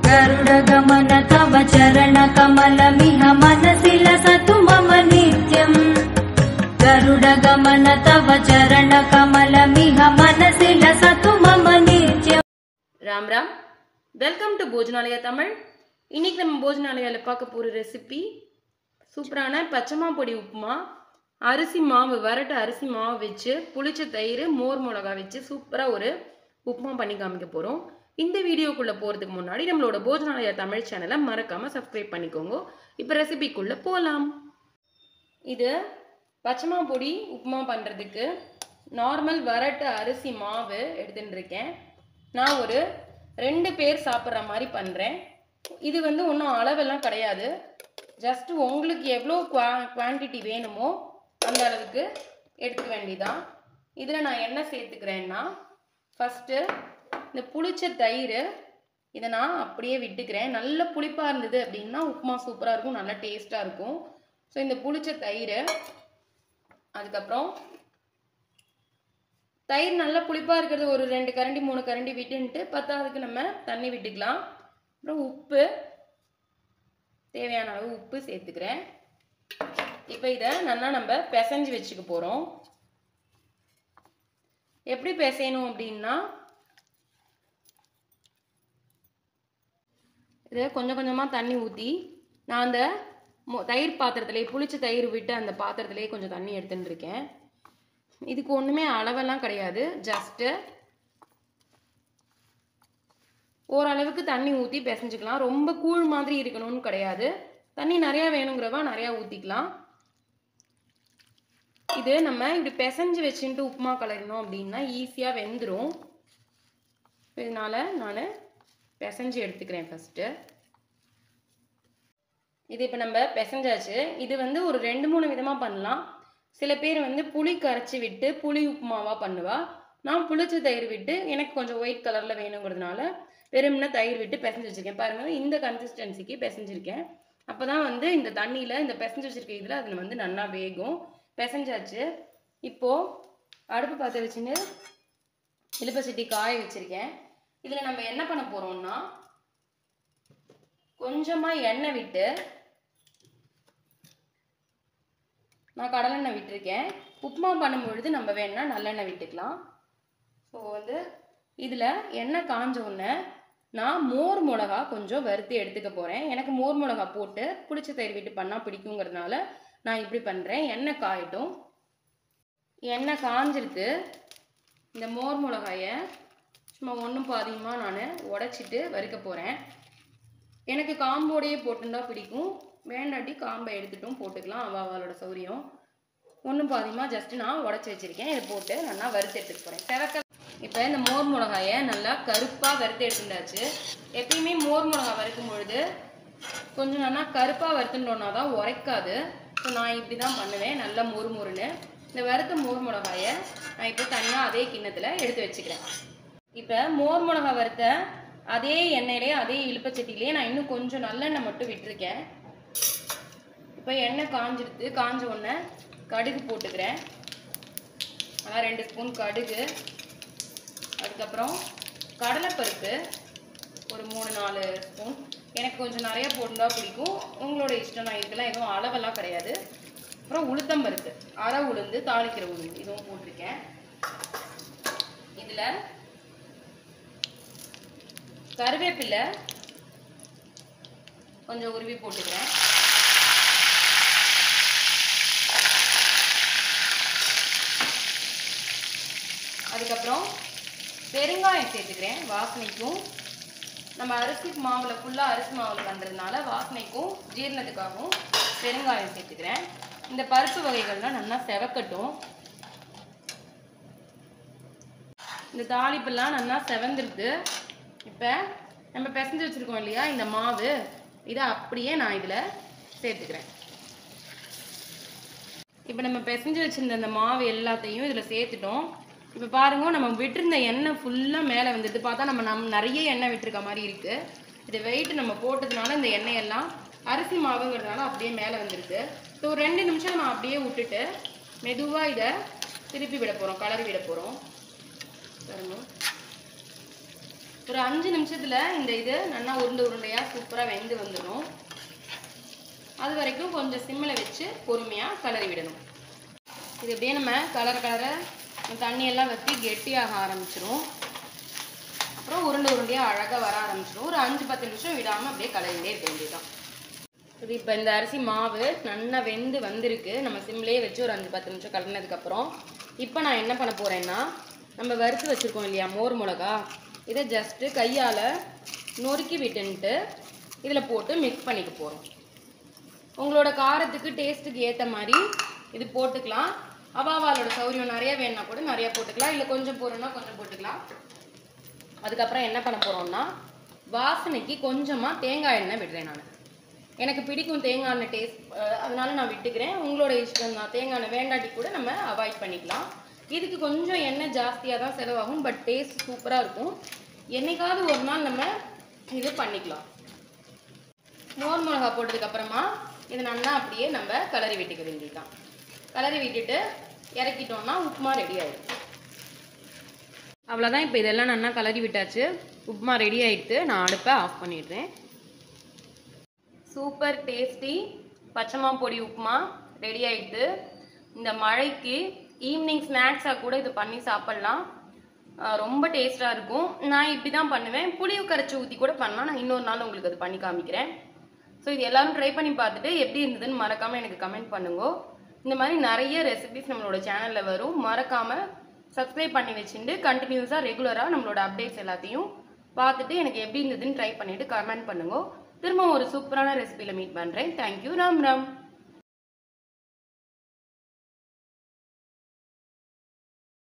गरुडगमन तव चरणकमलमिह मनसि लसतु मम नित्यम् गरुडगमन तव चरणकमलमिह मनसि लसतु मम नित्यम् ராம் ராம் வெல்கம் டு போஜனாலயா தமிழ் இன்னைக்கு நம்ம போஜனாலயாவில் பார்க்க போகிற ரெசிபி சூப்பரான பச்சைமா பொடி உப்புமா அரிசி மாவு வரட்டு அரிசி மாவு வச்சு புளிச்ச தயிர் மோர் மிளகா வச்சு சூப்பராக ஒரு உப்புமா பண்ணி காமிக்க போகிறோம் இந்த வீடியோக்குள்ளே போகிறதுக்கு முன்னாடி நம்மளோட போஜனாலயா தமிழ் சேனலை மறக்காமல் சப்ஸ்கிரைப் பண்ணிக்கோங்க இப்போ ரெசிபிக்குள்ளே போகலாம் இது பச்சைமா பொடி உப்புமா பண்ணுறதுக்கு நார்மல் வரட்டு அரிசி மாவு எடுத்துட்டு இருக்கேன் நான் ஒரு ரெண்டு பேர் சாப்பிட்ற மாதிரி பண்ணுறேன் இது வந்து ஒன்றும் அளவெல்லாம் கிடையாது ஜஸ்ட் உங்களுக்கு எவ்வளோ குவா குவான்டிட்டி வேணுமோ அந்த அளவுக்கு எடுத்துக்க வேண்டியதான் இதில் நான் என்ன சேர்த்துக்கிறேன்னா ஃபஸ்ட்டு இந்த புளிச்ச தயிர் இதை நான் அப்படியே விட்டுக்கிறேன் நல்ல புளிப்பாக இருந்தது அப்படின்னா உப்புமா சூப்பராக இருக்கும் நல்லா டேஸ்ட்டாக இருக்கும் ஸோ இந்த புளிச்ச தயிர் அதுக்கப்புறம் தயிர் நல்லா புளிப்பாக இருக்கிறது ஒரு ரெண்டு கரண்டி மூணு கரண்டி விட்டுன்ட்டு பத்தாவதுக்கு நம்ம தண்ணி விட்டுக்கலாம் அப்புறம் உப்பு தேவையான அளவு உப்பு சேர்த்துக்கிறேன் இப்போ இதை நல்லா நம்ம பிசைஞ்சு வச்சுக்க போகிறோம் எப்படி பிசையணும் அப்படின்னா இதை கொஞ்சம் கொஞ்சமாக தண்ணி ஊற்றி நான் அந்த மொ- தயிர் பாத்திரத்திலே புளிச்ச தயிர் விட்டு அந்த பாத்திரத்திலே கொஞ்சம் தண்ணி எடுத்துட்டு இருக்கேன் இதுக்கு ஒன்றுமே அளவெல்லாம் கிடையாது ஜஸ்ட்டு ஓரளவுக்கு தண்ணி ஊற்றி பிசைஞ்சுக்கலாம் ரொம்ப கூழ் மாதிரி இருக்கணும்னு கிடையாது தண்ணி நிறையா வேணுங்கிறவா நிறையா ஊற்றிக்கலாம் இது நம்ம இப்படி பிசைஞ்சு வச்சுட்டு உப்புமா கலரணும் அப்படின்னா ஈஸியாக வெந்துடும் இதனால நான் பிசைஞ்சு எடுத்துக்கிறேன் ஃபஸ்ட்டு இது இப்போ நம்ம பிசைஞ்சாச்சு இது வந்து ஒரு ரெண்டு மூணு விதமாக பண்ணலாம் சில பேர் வந்து புளி கரைச்சி விட்டு புளி உப்புமாவாக பண்ணுவா நான் புளிச்ச தயிர் விட்டு எனக்கு கொஞ்சம் ஒயிட் கலரில் வேணுங்கிறதுனால வெறும்னா தயிர் விட்டு பிசைஞ்சு வச்சுருக்கேன் பாருங்கள் இந்த கன்சிஸ்டன்சிக்கு பிசைஞ்சிருக்கேன் அப்போ தான் வந்து இந்த தண்ணியில் இந்த பிசைஞ்சு வச்சுருக்க இதில் அதில் வந்து நல்லா வேகும் பிசைஞ்சாச்சு இப்போது அடுப்பு பார்த்து வச்சுன்னு இழுப்ப சட்டி காய வச்சுருக்கேன் இதில் நம்ம என்ன பண்ண போகிறோம்னா கொஞ்சமாக எண்ணெய் விட்டு நான் கடலெண்ணெய் விட்டுருக்கேன் உப்புமா பண்ணும்பொழுது நம்ம வேணா நல்லெண்ணெய் விட்டுக்கலாம் ஸோ வந்து இதில் எண்ணெய் காஞ்ச உடனே நான் மோர் மிளகா கொஞ்சம் வறுத்து எடுத்துக்க போகிறேன் எனக்கு மோர் மிளகா போட்டு புளிச்ச தயிர் விட்டு பண்ணால் பிடிக்குங்கிறதுனால நான் இப்படி பண்ணுறேன் எண்ணெய் காயட்டும் எண்ணெய் காஞ்சிருத்து இந்த மோர் மிளகாயை சும்மா ஒன்றும் பாதியமாக நான் உடச்சிட்டு வறுக்க போகிறேன் எனக்கு காம்போடையே போட்டுருந்தா பிடிக்கும் வேண்டாட்டி காம்பை எடுத்துட்டும் போட்டுக்கலாம் அவ அவளோட சௌரியம் ஒன்றும் பாதியமாக ஜஸ்ட் நான் உடச்சி வச்சிருக்கேன் இதை போட்டு நல்லா வறுத்து எடுத்துட்டு போகிறேன் செவக்க இப்போ இந்த மோர் மிளகாயை நல்லா கருப்பாக வறுத்து எடுத்துட்டாச்சு எப்பயுமே மோர் மிளகா வறுக்கும் பொழுது கொஞ்சம் நல்லா கருப்பாக வறுத்துட்டோன்னா தான் உரைக்காது ஸோ நான் இப்படி தான் பண்ணுவேன் நல்லா மொறு மொறுன்னு இந்த வறுத்த மோர் மிளகாயை நான் இப்போ தனியாக அதே கிண்ணத்தில் எடுத்து வச்சுக்கிறேன் இப்போ மோர் மிளகா வறுத்த அதே எண்ணெயிலே அதே இழுப்பச்சட்டிலேயே நான் இன்னும் கொஞ்சம் நல்லெண்ணெய் மட்டும் விட்டுருக்கேன் இப்போ எண்ணெய் காஞ்சிடுது காஞ்ச உடனே கடுகு போட்டுக்கிறேன் அதான் ரெண்டு ஸ்பூன் கடுகு அதுக்கப்புறம் கடலைப்பருப்பு ஒரு மூணு நாலு ஸ்பூன் எனக்கு கொஞ்சம் நிறைய போட்டுந்தா பிடிக்கும் உங்களோட இஷ்டம் நான் இதுக்கெல்லாம் எதுவும் அளவெல்லாம் கிடையாது அப்புறம் உளுத்தம்பருப்பு அரை உளுந்து தாளிக்கிற உளுந்து இதுவும் போட்டிருக்கேன் இதில் கருவேப்பிலை கொஞ்சம் உருவி போட்டுக்கிறேன் அதுக்கப்புறம் பெருங்காயம் சேர்த்துக்கிறேன் வாசனைக்கும் நம்ம அரிசி மாவில் ஃபுல்லாக அரிசி மாவில் பண்ணுறதுனால வாசனைக்கும் ஜீரணத்துக்காகவும் பெருங்காயம் சேர்த்துக்கிறேன் இந்த பருப்பு வகைகள்லாம் நல்லா செவக்கட்டும் இந்த தாளிப்பெல்லாம் நல்லா செவந்துருது இப்போ நம்ம பிசைஞ்சு வச்சுருக்கோம் இல்லையா இந்த மாவு இதை அப்படியே நான் இதில் சேர்த்துக்கிறேன் இப்போ நம்ம பிசைஞ்சு வச்சிருந்த இந்த மாவு எல்லாத்தையும் இதில் சேர்த்துட்டோம் இப்போ பாருங்க நம்ம விட்டிருந்த எண்ணெய் ஃபுல்லாக மேலே வந்துடுது பார்த்தா நம்ம நம் நிறைய எண்ணெய் விட்டுருக்க மாதிரி இருக்குது இது வெயிட் நம்ம போட்டதுனால இந்த எண்ணெயெல்லாம் அரிசி மாவுங்கிறதுனால அப்படியே மேலே வந்துருக்கு ஸோ ஒரு ரெண்டு நிமிஷம் நம்ம அப்படியே விட்டுட்டு மெதுவாக இதை திருப்பி விட போகிறோம் கலரி விட போகிறோம் பாருங்க ஒரு அஞ்சு நிமிஷத்தில் இந்த இது நல்லா உருண்டை உருண்டையாக சூப்பராக வெந்து வந்துடும் அது வரைக்கும் கொஞ்சம் சிம்மில் வச்சு பொறுமையாக கிளறி விடணும் இது அப்படியே நம்ம கலர கலர தண்ணியெல்லாம் வற்றி கெட்டியாக ஆரம்பிச்சிரும் அப்புறம் உருண்டை உருண்டையாக அழகாக வர ஆரம்பிச்சிடும் ஒரு அஞ்சு பத்து நிமிஷம் விடாமல் அப்படியே கலரிட்டே இருக்க வேண்டியதுதான் இது இப்போ இந்த அரிசி மாவு நல்லா வெந்து வந்திருக்கு நம்ம சிம்லேயே வச்சு ஒரு அஞ்சு பத்து நிமிஷம் கலந்ததுக்கப்புறம் இப்போ நான் என்ன பண்ண போகிறேன்னா நம்ம வறுத்து வச்சுருக்கோம் இல்லையா மோர் மிளகா இதை ஜஸ்ட்டு கையால் நொறுக்கி விட்டுன்ட்டு இதில் போட்டு மிக்ஸ் பண்ணிக்க போகிறோம் உங்களோட காரத்துக்கு டேஸ்ட்டுக்கு ஏற்ற மாதிரி இது போட்டுக்கலாம் அவாவாலோட சௌரியம் நிறைய வேணும்னா கூட நிறைய போட்டுக்கலாம் இல்லை கொஞ்சம் போடுறோன்னா கொஞ்சம் போட்டுக்கலாம் அதுக்கப்புறம் என்ன பண்ண போகிறோம்னா வாசனைக்கு கொஞ்சமாக தேங்காய் எண்ணெய் விடுறேன் நான் எனக்கு பிடிக்கும் தேங்காய் எண்ணெய் டேஸ்ட் அதனால நான் விட்டுக்கிறேன் உங்களோட இஷ்டம் தான் தேங்காய் எண்ணெய் வேண்டாட்டி கூட நம்ம அவாய்ட் பண்ணிக்கலாம் இதுக்கு கொஞ்சம் எண்ணெய் ஜாஸ்தியாக தான் செலவாகும் பட் டேஸ்ட் சூப்பராக இருக்கும் என்னைக்காவது ஒரு நாள் நம்ம இது பண்ணிக்கலாம் மோர் மிளகா போட்டதுக்கு அப்புறமா இது நல்லா அப்படியே நம்ம கலரி விட்டுக்க வேண்டியதுதான் கலரி விட்டுட்டு இறக்கிட்டோம்னா உப்புமா ரெடி ஆயிடும் அவ்வளோதான் இப்போ இதெல்லாம் நல்லா கலரி விட்டாச்சு உப்புமா ரெடி ஆயிடுத்து நான் அடுப்பை ஆஃப் பண்ணிடுறேன் சூப்பர் டேஸ்டி பச்சைமா பொடி உப்புமா ரெடி ஆயிடுது இந்த மழைக்கு ஈவினிங் ஸ்நாக்ஸாக கூட இது பண்ணி சாப்பிட்லாம் ஆஹ் ரொம்ப டேஸ்ட்டாக இருக்கும் நான் இப்படி தான் பண்ணுவேன் புளியை கரைச்சி ஊற்றி கூட பண்ணலாம் நான் இன்னொரு நாள் உங்களுக்கு அது பண்ணி காமிக்கிறேன் ஸோ இது எல்லாரும் ட்ரை பண்ணி பார்த்துட்டு எப்படி இருந்ததுன்னு மறக்காமல் எனக்கு கமெண்ட் பண்ணுங்க இந்த மாதிரி நிறைய ரெசிபிஸ் நம்மளோட சேனலில் வரும் மறக்காமல் சப்ஸ்கிரைப் பண்ணி வச்சுட்டு கண்டினியூஸாக ரெகுலராக நம்மளோட அப்டேட்ஸ் எல்லாத்தையும் பார்த்துட்டு எனக்கு எப்படி இருந்ததுன்னு ட்ரை பண்ணிவிட்டு கமெண்ட் பண்ணுங்க திரும்ப ஒரு சூப்பரான ரெசிபியில் மீட் பண்ணுறேன் தேங்க்யூ ராம் ராம்